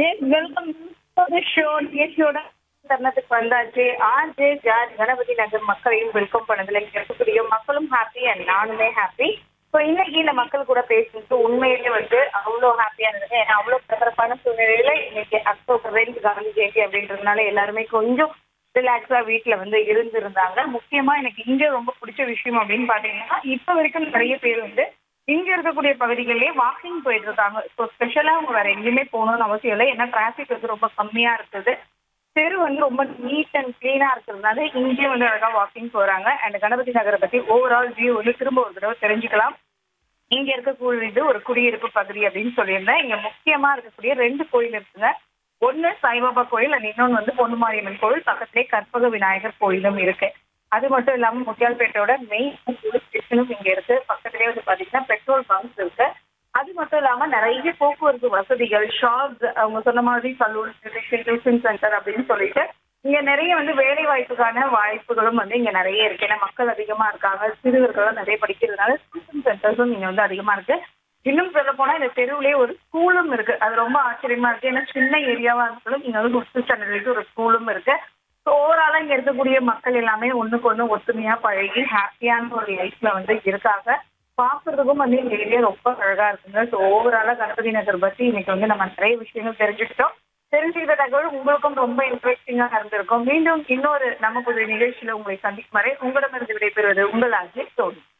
welcome show நிகழ்ச்சியோட தருணத்துக்கு வந்தாச்சு RJ George Ganapathi நகர் மக்களையும் வெல்கம் பண்ணதுல இங்க இருக்கக்கூடிய மக்களும் ஹாப்பி அண்ட் நானுமே ஹாப்பி ஸோ இன்னைக்கு இந்த மக்கள் கூட பேசுறது உண்மையிலே வந்து அவ்வளோ ஹாப்பியா இருந்தது ஏன்னா அவ்வளோ பரபரப்பான சூழ்நிலையில இன்னைக்கு அக்டோபர் ரெண்டு காந்தி ஜெயந்தி அப்படின்றதுனால எல்லாருமே கொஞ்சம் ரிலாக்ஸா வீட்ல வந்து இருந்திருந்தாங்க முக்கியமா எனக்கு இங்க ரொம்ப பிடிச்ச விஷயம் அப்படின்னு பாத்தீங்கன்னா இப்ப வரைக்கும் நிறைய பேர் வந்து இங்க இருக்கக்கூடிய பகுதிகளிலே வாக்கிங் போயிட்டு இருக்காங்க ஸோ ஸ்பெஷலா அவங்க வேற எங்கேயுமே போகணும்னு அவசியம் இல்லை ஏன்னா டிராபிக் வந்து ரொம்ப கம்மியா இருக்குது தெரு வந்து ரொம்ப நீட் அண்ட் கிளீனா இருக்கிறதுனால இங்கே வந்து அழகா வாக்கிங் போறாங்க அண்ட் கணபதி நகரை பத்தி ஓவரால் வியூ வந்து திரும்ப ஒரு தடவை தெரிஞ்சுக்கலாம் இங்க இருக்கக்கூடியது ஒரு குடியிருப்பு பகுதி அப்படின்னு சொல்லியிருந்தேன் இங்க முக்கியமா இருக்கக்கூடிய ரெண்டு கோயில் இருக்குங்க ஒண்ணு சாய்பாபா கோயில் அண்ட் இன்னொன்னு வந்து பொன்னுமாரியம்மன் கோயில் பக்கத்திலே கற்பக விநாயகர் கோயிலும் இருக்கு அது மட்டும் இல்லாம முத்தியால்பேட்டையோட மெயின் போலீஸ் ஸ்டேஷனும் இங்க இருக்கு பக்கத்திலே வந்து பாத்தீங்கன்னா பெட்ரோல் பங்க்ஸ் இருக்கு அது மட்டும் இல்லாம நிறைய போக்குவரத்து வசதிகள் ஷாப்ஸ் அவங்க சொன்ன மாதிரி சலூன் டியூஷன் சென்டர் அப்படின்னு சொல்லிட்டு இங்க நிறைய வந்து வேலை வாய்ப்புக்கான வாய்ப்புகளும் வந்து இங்க நிறைய இருக்கு ஏன்னா மக்கள் அதிகமா இருக்காங்க சிறுவர்களும் நிறைய படிக்கிறதுனால டியூஷன் சென்டர்ஸும் இங்க வந்து அதிகமா இருக்கு இன்னும் சொல்ல போனா இந்த தெருவுலயே ஒரு ஸ்கூலும் இருக்கு அது ரொம்ப ஆச்சரியமா இருக்கு ஏன்னா சின்ன ஏரியாவா இருந்தாலும் இங்க வந்து ஃபிஃப்த் ஸ்டாண்டர்ட் வரைக்கும் ஒரு ஸ்கூலும் இருக்கு ஸோ ஓவராலா இங்க இருக்கக்கூடிய மக்கள் எல்லாமே ஒண்ணுக்கு ஒண்ணு ஒத்துமையா பழகி ஹாப்பியான ஒரு லைஃப்ல வந்து இருக்காங்க பாக்குறதுக்கும் வந்து இந்த ஏரியா ரொம்ப அழகா இருக்குங்க ஸோ ஓவராலா கணபதி நகர் பத்தி இன்னைக்கு வந்து நம்ம நிறைய விஷயங்கள் தெரிஞ்சுக்கிட்டோம் தெரிஞ்சுக்கிட்ட தகவல் உங்களுக்கும் ரொம்ப இன்ட்ரெஸ்டிங்கா இருந்திருக்கும் மீண்டும் இன்னொரு நம்ம புதிய நிகழ்ச்சியில உங்களை சந்திக்கும் வரை உங்களிடமிருந்து விடைபெறுவது உங்கள் அஜய் தோனி